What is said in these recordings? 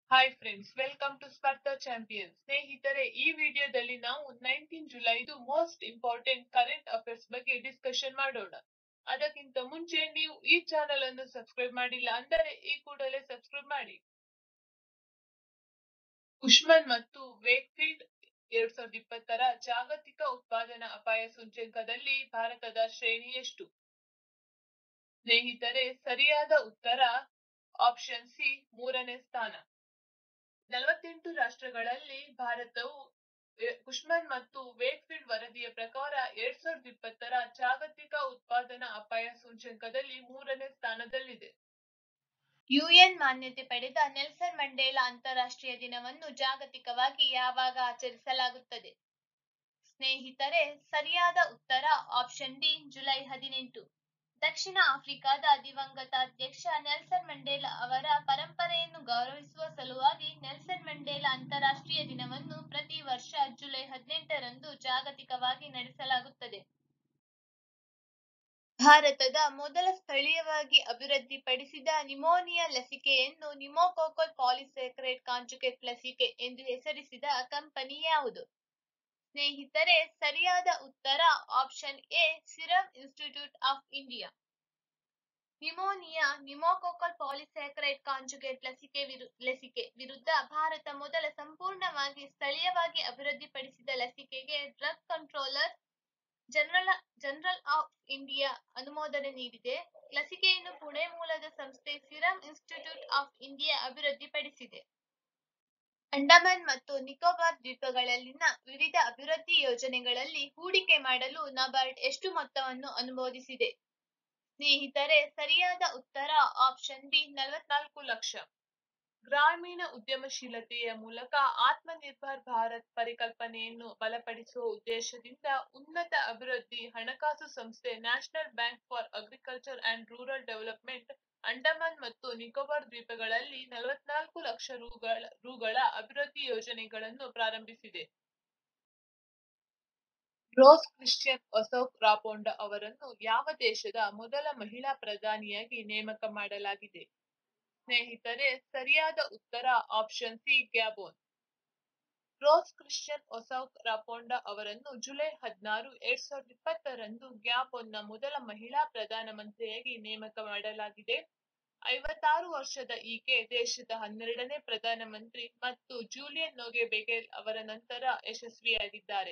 hi friends welcome to Spardha champion ಸ್ನೇಹಿತರೆ ಈ ವಿಡಿಯೋದಲ್ಲಿ ನಾವು ನೈನ್ಟೀನ್ ಜುಲೈದು ಮೋಸ್ಟ್ ಇಂಪಾರ್ಟೆಂಟ್ ಕರೆಂಟ್ ಅಫೇರ್ಸ್ ಬಗ್ಗೆ ಡಿಸ್ಕಷನ್ ಮಾಡೋಣ ಅದಕ್ಕಿಂತ ಮುಂಚೆ ನೀವು ಈ ಚಾನೆಲ್ ಅನ್ನು ಸಬ್ಸ್ಕ್ರೈಬ್ ಮಾಡಿಲ್ಲ ಅಂದರೆ ಈ ಕೂಡಲೇ ಸಬ್ಸ್ಕ್ರೈಬ್ ಮಾಡಿ ಉಷ್ಮನ್ ಮತ್ತು ವೇಕ್ಫೀಲ್ಡ್ ಎರಡ್ ಸಾವಿರದ ಇಪ್ಪತ್ತರ ಜಾಗತಿಕ ಉತ್ಪಾದನಾ ಅಪಾಯ ಸೂಚ್ಯಂಕದಲ್ಲಿ ಭಾರತದ ಶ್ರೇಣಿ ಎಷ್ಟು ಸ್ನೇಹಿತರೆ ಸರಿಯಾದ ಉತ್ತರ ಆಪ್ಷನ್ ಸಿ ಮೂರನೇ ಸ್ಥಾನ ನಲವತ್ತೆಂಟು ರಾಷ್ಟ್ರಗಳಲ್ಲಿ ಭಾರತವು ಕುಶ್ಮನ್ ಮತ್ತು ವೇಕ್ಫೀಲ್ಡ್ ವರದಿಯ ಪ್ರಕಾರ ಎರಡ್ ಸಾವಿರದ ಇಪ್ಪತ್ತರ ಜಾಗತಿಕ ಉತ್ಪಾದನಾ ಅಪಾಯ ಸೂಚ್ಯಂಕದಲ್ಲಿ ಮೂರನೇ ಸ್ಥಾನದಲ್ಲಿದೆ ಯುಎನ್ ಮಾನ್ಯತೆ ಪಡೆದ ನೆಲ್ಸನ್ ಮಂಡೇಲಾ ಅಂತಾರಾಷ್ಟ್ರೀಯ ದಿನವನ್ನು ಜಾಗತಿಕವಾಗಿ ಯಾವಾಗ ಆಚರಿಸಲಾಗುತ್ತದೆ ಸ್ನೇಹಿತರೆ ಸರಿಯಾದ ಉತ್ತರ ಆಪ್ಷನ್ ಡಿ ಜುಲೈ ಹದಿನೆಂಟು ದಕ್ಷಿಣ ಆಫ್ರಿಕಾದ ದಿವಂಗತ ಅಧ್ಯಕ್ಷ ನೆಲ್ಸನ್ ಮಂಡೇಲಾ ಅವರ ಪರಂಪರೆಯನ್ನು ಗೌರವಿಸುವ ಸಲುವಾಗಿ ನೆಲ್ಸನ್ ಮಂಡೇಲಾ ಅಂತಾರಾಷ್ಟ್ರೀಯ ದಿನವನ್ನು ಪ್ರತಿ ವರ್ಷ ಜುಲೈ ಹದಿನೆಂಟರಂದು ಜಾಗತಿಕವಾಗಿ ನಡೆಸಲಾಗುತ್ತದೆ ಭಾರತದ ಮೊದಲ ಸ್ಥಳೀಯವಾಗಿ ಅಭಿವೃದ್ಧಿಪಡಿಸಿದ ನಿಮೋನಿಯಾ ಲಸಿಕೆಯನ್ನು ನಿಮೋಕೋಕಲ್ ಪಾಲಿಸ್ಯಾಕರೈಡ್ ಕಾಂಜುಗೇಟ್ ಲಸಿಕೆ ಎಂದು ಹೆಸರಿಸಿದ ಕಂಪನಿ ಯಾವುದು ಸ್ನೇಹಿತರೆ ಸರಿಯಾದ ಉತ್ತರ option A Serum Institute of India pneumonia pneumococcal polysaccharide conjugate ಲಸಿಕೆ ವಿರು ಲಸಿಕೆ ವಿರುದ್ಧ ಭಾರತ ಮೊದಲ ಸಂಪೂರ್ಣವಾಗಿ ಸ್ಥಳೀಯವಾಗಿ ಅಭಿವೃದ್ಧಿಪಡಿಸಿದ ಲಸಿಕೆಗೆ drug controller general general of India ಅನುಮೋದನೆ ನೀಡಿದೆ ಲಸಿಕೆಯನ್ನು ಪುಣೆ ಮೂಲದ ಸಂಸ್ಥೆ ಸಿರಂ ಇನ್ಸ್ಟಿಟ್ಯೂಟ್ ಆಫ್ ಇಂಡಿಯಾ ಅಭಿವೃದ್ಧಿಪಡಿಸಿದೆ ಅಂಡಮಾನ್ ಮತ್ತು ನಿಕೋಬಾರ್ ದ್ವೀಪಗಳಲ್ಲಿನ ವಿವಿಧ ಅಭಿವೃದ್ಧಿ ಯೋಜನೆಗಳಲ್ಲಿ ಹೂಡಿಕೆ ಮಾಡಲು ನಬಾರ್ಡ್ ಎಷ್ಟು ಮೊತ್ತವನ್ನು ಅನುಮೋದಿಸಿದೆ ಸ್ನೇಹಿತರೆ ಸರಿಯಾದ ಉತ್ತರ ಆಪ್ಷನ್ ಬಿ ನಲವತ್ನಾಲ್ಕು ಲಕ್ಷ ಗ್ರಾಮೀಣ ಉದ್ಯಮಶೀಲತೆಯ ಮೂಲಕ ಆತ್ಮನಿರ್ಭರ್ ಭಾರತ್ ಪರಿಕಲ್ಪನೆಯನ್ನು ಬಲಪಡಿಸುವ ಉದ್ದೇಶದಿಂದ ಉನ್ನತ ಅಭಿವೃದ್ಧಿ ಹಣಕಾಸು ಸಂಸ್ಥೆ National Bank for Agriculture and Rural Development Andaman ಮತ್ತು ನಿಕೋಬಾರ್ ದ್ವೀಪಗಳಲ್ಲಿ ನಲವತ್ನಾಲ್ಕು ಲಕ್ಷ ರೂಗಳ ರೂಗಳ ಅಭಿವೃದ್ಧಿ ಯೋಜನೆಗಳನ್ನು ಪ್ರಾರಂಭಿಸಿದೆ ರೋಸ್ ಕ್ರಿಶ್ಚಿಯನ್ ಅಶೋಕ್ ರಾಪೋಂಡ ಅವರನ್ನು ಯಾವ ದೇಶದ ಮೊದಲ ಮಹಿಳಾ ಪ್ರಧಾನಿಯಾಗಿ ನೇಮಕ ಮಾಡಲಾಗಿದೆ ಸ್ನೇಹಿತರೆ ಸರಿಯಾದ ಉತ್ತರ option C Gabon Rose Christian Ossouka Raponda ಅವರನ್ನು ಜುಲೈ ಹದಿನಾರು ಎರಡ್ ಸಾವಿರದ ಇಪ್ಪತ್ತರಂದು ಗ್ಯಾಬೋನ್ನ ಮೊದಲ ಮಹಿಳಾ ಪ್ರಧಾನಮಂತ್ರಿಯಾಗಿ ನೇಮಕ ಮಾಡಲಾಗಿದೆ ಐವತ್ತಾರು ವರ್ಷದ ಈಕೆ ದೇಶದ ಹನ್ನೆರಡನೇ ಪ್ರಧಾನಮಂತ್ರಿ ಮತ್ತು ಜೂಲಿಯನ್ ನೋಗೆ ಬೆಗೆಲ್ ಅವರ ನಂತರ ಯಶಸ್ವಿಯಾಗಿದ್ದಾರೆ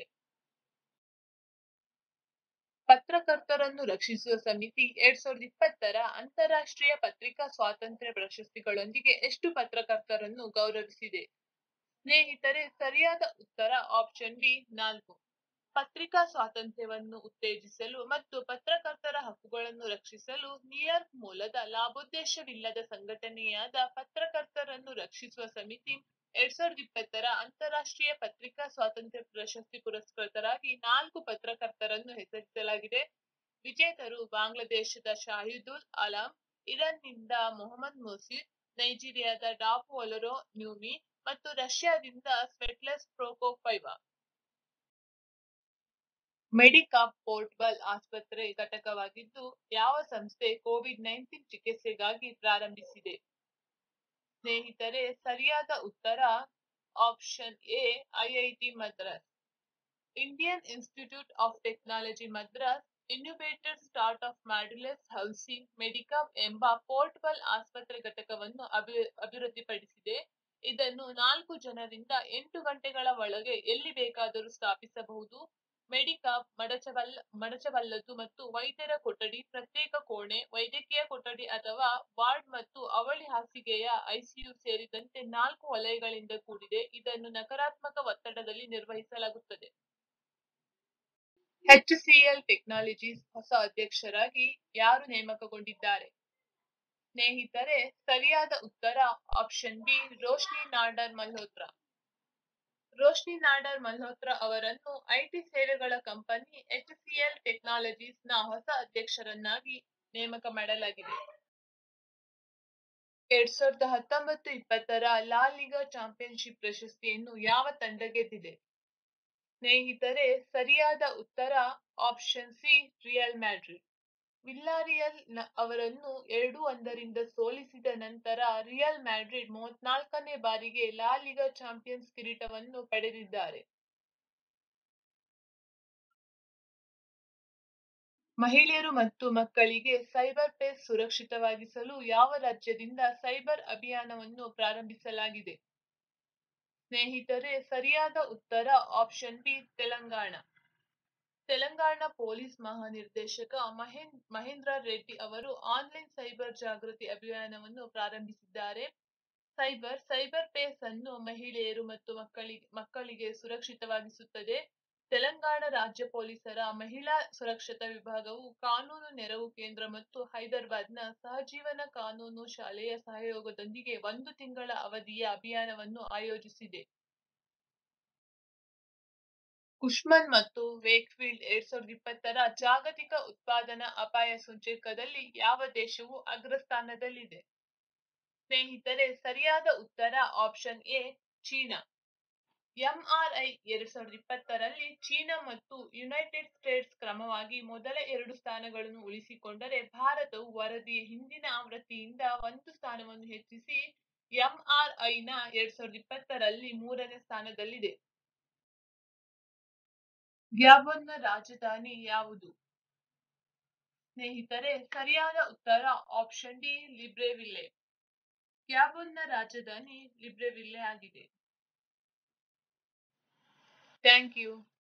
ಪತ್ರಕರ್ತರನ್ನು ರಕ್ಷಿಸುವ ಸಮಿತಿ ಎರಡ್ ಸಾವಿರದ ಇಪ್ಪತ್ತರ ಅಂತಾರಾಷ್ಟ್ರೀಯ ಪತ್ರಿಕಾ ಸ್ವಾತಂತ್ರ್ಯ ಪ್ರಶಸ್ತಿಗಳೊಂದಿಗೆ ಎಷ್ಟು ಪತ್ರಕರ್ತರನ್ನು ಗೌರವಿಸಿದೆ ಸ್ನೇಹಿತರೆ ಸರಿಯಾದ ಉತ್ತರ ಆಪ್ಷನ್ ಬಿ ನಾಲ್ಕು ಪತ್ರಿಕಾ ಸ್ವಾತಂತ್ರ್ಯವನ್ನು ಉತ್ತೇಜಿಸಲು ಮತ್ತು ಪತ್ರಕರ್ತರ ಹಕ್ಕುಗಳನ್ನು ರಕ್ಷಿಸಲು ನ್ಯೂಯಾರ್ಕ್ ಮೂಲದ ಲಾಭೋದ್ದೇಶವಿಲ್ಲದ ಸಂಘಟನೆಯಾದ ಪತ್ರಕರ್ತರನ್ನು ರಕ್ಷಿಸುವ ಸಮಿತಿ ಎರಡ್ ಸಾವಿರದ ಇಪ್ಪತ್ತರ ಅಂತಾರಾಷ್ಟ್ರೀಯ ಪತ್ರಿಕಾ ಸ್ವಾತಂತ್ರ್ಯ ಪ್ರಶಸ್ತಿ ಪುರಸ್ಕೃತರಾಗಿ ನಾಲ್ಕು ಪತ್ರಕರ್ತರನ್ನು ಹೆಸರಿಸಲಾಗಿದೆ ವಿಜೇತರು ಬಾಂಗ್ಲಾದೇಶದ ಶಾಹಿದುಲ್ ಅಲಾಂ ಇರಾನ್ನಿಂದ ಮೊಹಮ್ಮದ್ ಮುಸೀದ್ ನೈಜೀರಿಯಾದ ಡಾಪ್ ಒಲೊರೋ ನ್ಯೂಮಿ ಮತ್ತು ರಷ್ಯಾದಿಂದ ಸ್ವೆಟ್ಲೆಸ್ ಪ್ರೋಕೋಪೈವಾ ಮೆಡಿಕಾಪ್ ಪೋರ್ಟಬಲ್ ಆಸ್ಪತ್ರೆ ಘಟಕವಾಗಿದ್ದು ಯಾವ ಸಂಸ್ಥೆ ಕೋವಿಡ್ ನೈನ್ಟೀನ್ ಚಿಕಿತ್ಸೆಗಾಗಿ ಪ್ರಾರಂಭಿಸಿದೆ ಸ್ನೇಹಿತರೆ ಸರಿಯಾದ ಉತ್ತರ option A IIT Madras Indian Institute of Technology Madras incubated startup Modulus Housing Medicab ಎಂಬ ಪೋರ್ಟಬಲ್ ಆಸ್ಪತ್ರೆ ಘಟಕವನ್ನು ಅಭಿ ಅಭಿವೃದ್ಧಿಪಡಿಸಿದೆ ಇದನ್ನು ನಾಲ್ಕು ಜನರಿಂದ ಎಂಟು ಗಂಟೆಗಳ ಒಳಗೆ ಎಲ್ಲಿ ಬೇಕಾದರೂ ಸ್ಥಾಪಿಸಬಹುದು ಮೆಡಿಕಾಪ್ ಮಡಚಬಲ್ಲ ಮಡಚಬಲ್ಲದು ಮತ್ತು ವೈದ್ಯರ ಕೊಠಡಿ ಪ್ರತ್ಯೇಕ ಕೋಣೆ ವೈದ್ಯಕೀಯ ಕೊಠಡಿ ಅಥವಾ ವಾರ್ಡ್ ಮತ್ತು ಅವಳಿ ಹಾಸಿಗೆಯ ಐಸಿಯು ಸೇರಿದಂತೆ ನಾಲ್ಕು ವಲಯಗಳಿಂದ ಕೂಡಿದೆ ಇದನ್ನು ನಕಾರಾತ್ಮಕ ಒತ್ತಡದಲ್ಲಿ ನಿರ್ವಹಿಸಲಾಗುತ್ತದೆ ಎಚ್ಸಿಎಲ್ ಟೆಕ್ನಾಲಜೀಸ್ ಹೊಸ ಅಧ್ಯಕ್ಷರಾಗಿ ಯಾರು ನೇಮಕಗೊಂಡಿದ್ದಾರೆ ಸ್ನೇಹಿತರೆ ಸರಿಯಾದ ಉತ್ತರ ಆಪ್ಷನ್ ಬಿ ರೋಶ್ನಿ ನಾಡರ್ ಮಲ್ಹೋತ್ರಾ ರೋಶ್ನಿ ನಾಡರ್ ಮಲ್ಹೋತ್ರಾ ಅವರನ್ನು ಐಟಿ ಸೇವೆಗಳ ಕಂಪನಿ ಎಚ್ಸಿಎಲ್ ಟೆಕ್ನಾಲಜೀಸ್ ನ ಹೊಸ ಅಧ್ಯಕ್ಷರನ್ನಾಗಿ ನೇಮಕ ಮಾಡಲಾಗಿದೆ ಎರಡ್ ಸಾವಿರದ ಹತ್ತೊಂಬತ್ತು ಇಪ್ಪತ್ತರ ಲಾ ಲಿಗಾ ಚಾಂಪಿಯನ್ಶಿಪ್ ಪ್ರಶಸ್ತಿಯನ್ನು ಯಾವ ತಂಡ ಗೆದ್ದಿದೆ ಸ್ನೇಹಿತರೆ ಸರಿಯಾದ ಉತ್ತರ option C Real Madrid Villarreal ನ- ಅವರನ್ನು ಎರಡು ಒಂದರಿಂದ ಸೋಲಿಸಿದ ನಂತರ ರಿಯಲ್ ಮ್ಯಾಡ್ರಿಡ್ ಮೂವತ್ನಾಲ್ಕನೇ ಬಾರಿಗೆ ಲಾ ಲಿಗಾ ಚಾಂಪಿಯನ್ಸ್ ಕಿರೀಟವನ್ನು ಪಡೆದಿದ್ದಾರೆ ಮಹಿಳೆಯರು ಮತ್ತು ಮಕ್ಕಳಿಗೆ ಸೈಬರ್ ಪೇಸ್ ಸುರಕ್ಷಿತವಾಗಿಸಲು ಯಾವ ರಾಜ್ಯದಿಂದ ಸೈಬರ್ ಅಭಿಯಾನವನ್ನು ಪ್ರಾರಂಭಿಸಲಾಗಿದೆ ಸ್ನೇಹಿತರೆ ಸರಿಯಾದ ಉತ್ತರ option B Telangana Telangana police ಮಹಾನಿರ್ದೇಶಕ ಮಹೇನ್ ಮಹೇಂದ್ರ ರೆಡ್ಡಿ ಅವರು ಆನ್ಲೈನ್ ಸೈಬರ್ ಜಾಗೃತಿ ಅಭಿಯಾನವನ್ನು ಪ್ರಾರಂಭಿಸಿದ್ದಾರೆ ಸೈಬರ್ ಸೈಬರ್ ಪೇಸ್ ಅನ್ನು ಮಹಿಳೆಯರು ಮತ್ತು ಮಕ್ಕಳಿಗೆ ಮಕ್ಕಳಿಗೆ ಸುರಕ್ಷಿತವಾಗಿಸುತ್ತದೆ ತೆಲಂಗಾಣ ರಾಜ್ಯ ಪೊಲೀಸರ ಮಹಿಳಾ ಸುರಕ್ಷತಾ ವಿಭಾಗವು ಕಾನೂನು ನೆರವು ಕೇಂದ್ರ ಮತ್ತು ಹೈದರಾಬಾದ್ನ ಸಹಜೀವನ ಕಾನೂನು ಶಾಲೆಯ ಸಹಯೋಗದೊಂದಿಗೆ ಒಂದು ತಿಂಗಳ ಅವಧಿಯ ಅಭಿಯಾನವನ್ನು ಆಯೋಜಿಸಿದೆ ಕುಶ್ಮನ್ ಮತ್ತು ವೇಕ್ಫೀಲ್ಡ್ ಎರಡ್ ಸಾವಿರದ ಇಪ್ಪತ್ತರ ಜಾಗತಿಕ ಉತ್ಪಾದನಾ ಅಪಾಯ ಸೂಚ್ಯಂಕದಲ್ಲಿ ಯಾವ ದೇಶವು ಅಗ್ರಸ್ಥಾನದಲ್ಲಿದೆ ಸ್ನೇಹಿತರೆ ಸರಿಯಾದ ಉತ್ತರ ಆಪ್ಷನ್ ಎ ಚೀನಾ ಎಂಆರ್ಐ ಎರಡ್ ಸಾವಿರದ ಇಪ್ಪತ್ತರಲ್ಲಿ ಚೀನಾ ಮತ್ತು ಯುನೈಟೆಡ್ ಸ್ಟೇಟ್ಸ್ ಕ್ರಮವಾಗಿ ಮೊದಲ ಎರಡು ಸ್ಥಾನಗಳನ್ನು ಉಳಿಸಿಕೊಂಡರೆ ಭಾರತವು ವರದಿಯ ಹಿಂದಿನ ಆವೃತ್ತಿಯಿಂದ ಒಂದು ಸ್ಥಾನವನ್ನು ಹೆಚ್ಚಿಸಿ ಎಂಆರ್ಐನ ಎರಡ್ ಸಾವಿರದ ಇಪ್ಪತ್ತರಲ್ಲಿ ಮೂರನೇ ಸ್ಥಾನದಲ್ಲಿದೆ ಗ್ಯಾಬೊನ್ನ ರಾಜಧಾನಿ ಯಾವುದು ಸ್ನೇಹಿತರೆ ಸರಿಯಾದ ಉತ್ತರ ಆಪ್ಷನ್ ಡಿ ಲಿಬ್ರೆವಿಲ್ಲೆ ಗ್ಯಾಬೊನ್ನ ರಾಜಧಾನಿ ಲಿಬ್ರೆವಿಲ್ಲೆ ಆಗಿದೆ ಥ್ಯಾಂಕ್ ಯು